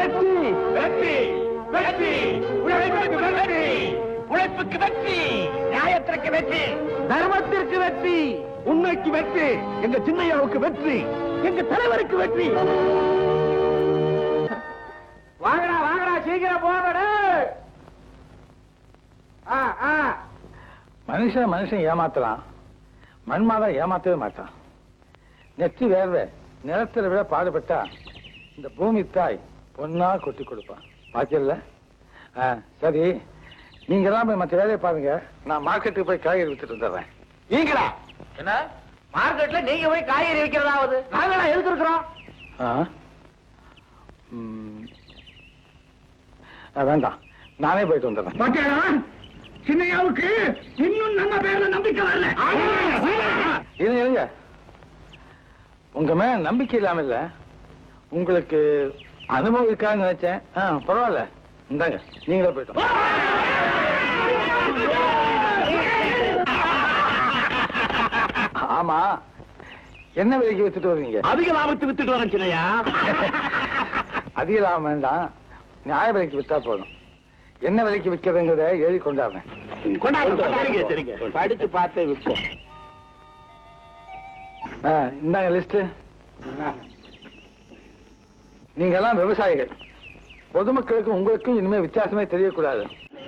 வெற்றி வெற்றி வெற்றி உழைப்புக்கு வெற்றி உழைப்புக்கு வெற்றி நியாயத்திற்கு வெற்றி தர்மத்திற்கு வெற்றி உண்மைக்கு வெற்றி எங்க சின்னையாவுக்கு வெற்றி எங்க தலைவருக்கு வெற்றி வாங்கடா வாங்கடா சீக்கிரம் போங்கடா ஆ ஆ மனுஷன் மனுஷன் ஏமாத்தலாம் மண்மாதான் ஏமாத்தவே மாட்டான் நெற்றி வேர்வை நிலத்துல விட பாடுபட்டா இந்த பூமி தாய் பொண்ணா கொட்டி கொடுப்பான் பாத்தியல்ல ஆ, சரி நீங்க எல்லாம் போய் மற்ற வேலையை பாருங்க நான் மார்க்கெட்டுக்கு போய் காய்கறி வித்துட்டு வந்துடுறேன் நீங்களா என்ன மார்க்கெட்ல நீங்க போய் காய்கறி விற்கிறதாவது நாங்களா எதுக்கு இருக்கிறோம் ஆ? ம். ஆ, வேண்டாம் நானே போயிட்டு வந்துடுறேன் பாத்தியாடா சின்னையாவுக்கு இன்னும் நம்ம பேர்ல நம்பிக்கை வரல இருங்க இருங்க உங்க மேல நம்பிக்கை இல்லாம இல்ல உங்களுக்கு அனுபவம் இருக்கான்னு நினைச்சேன் ஆ, பரவாயில்ல இந்தாங்க நீங்களே போயிட்டோம் ஆமா என்ன விலைக்கு வித்துட்டு வருவீங்க அதிக லாபத்து வித்துட்டு வரேன் சின்னையா அதிக லாபம் வேண்டாம் நியாய விலைக்கு வித்தா போதும் என்ன விலைக்கு விற்கிறதுங்கிறத எழுதி கொண்டாடுறேன் சரிங்க சரிங்க படிச்சு பார்த்து விற்போம் ஆ, இந்தாங்க லிஸ்ட் நீங்க எல்லாம் விவசாயிகள் பொதுமக்களுக்கும் உங்களுக்கும் இனிமே வித்தியாசமே தெரியக்கூடாது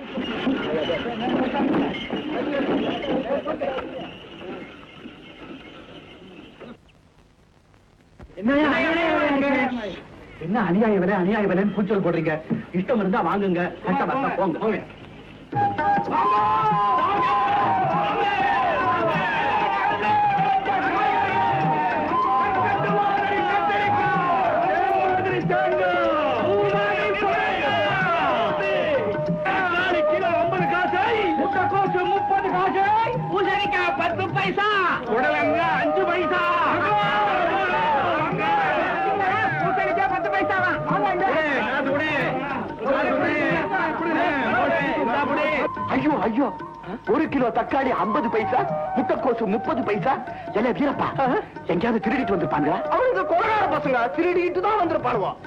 என்ன அநியாய விலை அநியாய விலைன்னு கூச்சல் போடுறீங்க இஷ்டம் இருந்தா வாங்குங்க கஷ்டம் வந்தா போங்க போங்க பத்து பைசா உடலங்க அஞ்சு பைசா பூசணிக்காய் பத்து பைசாவா ஐயோ ஐயோ ஒரு கிலோ தக்காளி ஐம்பது பைசா முட்டைக்கோசு முப்பது பைசா எல்லாம் வீரப்பா எங்கேயாவது திருடிட்டு வந்திருப்பாங்களா அவங்க கொலகார பசங்க திருடிட்டு தான் வந்திருப்பானுவோம்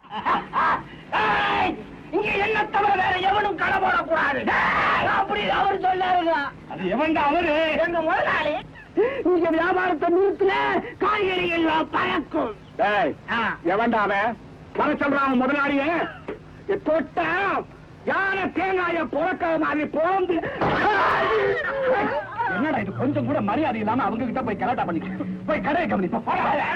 இங்க என்ன தவிர வேற எவனும் கடை போடக்கூடாது அப்படி அவர் சொன்னாருங்க அது எவன்டா அவரு எங்க முதலாளி இங்க வியாபாரத்தை நிறுத்தல காய்கறி எல்லாம் பழக்கும் எவன்டா அவன் வர சொல்றான் முதலாளிய தொட்ட யானை தேங்காய புறக்க மாதிரி போந்து என்னடா இது கொஞ்சம் கூட மரியாதை இல்லாம அவங்க கிட்ட போய் கலாட்டா பண்ணி போய் கடையை கவனி போ.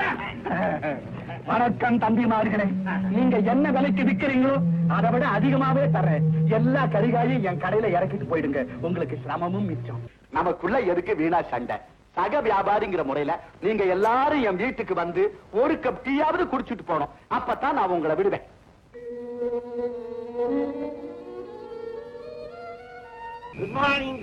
வணக்கம் தம்பிமார்களே நீங்க என்ன விலைக்கு விக்கிறீங்களோ அதை விட அதிகமாவே தர்றேன் எல்லா கறிகாயும் என் கடையில இறக்கிட்டு போயிடுங்க உங்களுக்கு சிரமமும் மிச்சம் நமக்குள்ள எதுக்கு வீணா சண்டை சக வியாபாரிங்கிற முறையில நீங்க எல்லாரும் என் வீட்டுக்கு வந்து ஒரு கப் டீயாவது குடிச்சிட்டு போனோம் அப்பதான் நான் உங்களை விடுவேன் குட் மார்னிங்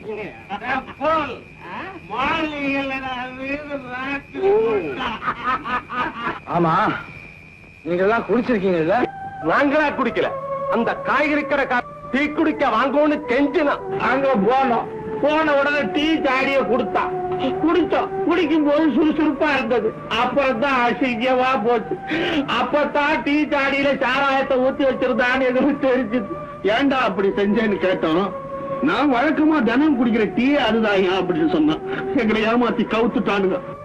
ஆமா நீங்க எல்லாம் குடிச்சிருக்கீங்கல்ல நாங்களா குடிக்கல அந்த காய்கறி கடை டீ குடிக்க வாங்கன்னு கெஞ்சினா அங்க போனோம் போன உடனே டீ சாடிய கொடுத்தா குடிச்சோம் குடிக்கும் போது சுறுசுறுப்பா இருந்தது அப்புறம் தான் அசிங்கமா போச்சு அப்பதான் டீ சாடியில சாராயத்தை ஊத்தி வச்சிருந்தான்னு எங்களுக்கு தெரிஞ்சது ஏன்டா அப்படி செஞ்சேன்னு கேட்டோம் நான் வழக்கமா தினம் குடிக்கிற டீ அதுதான் அப்படின்னு சொன்னான் எங்களை ஏமாத்தி கவுத்துட்டானுங்க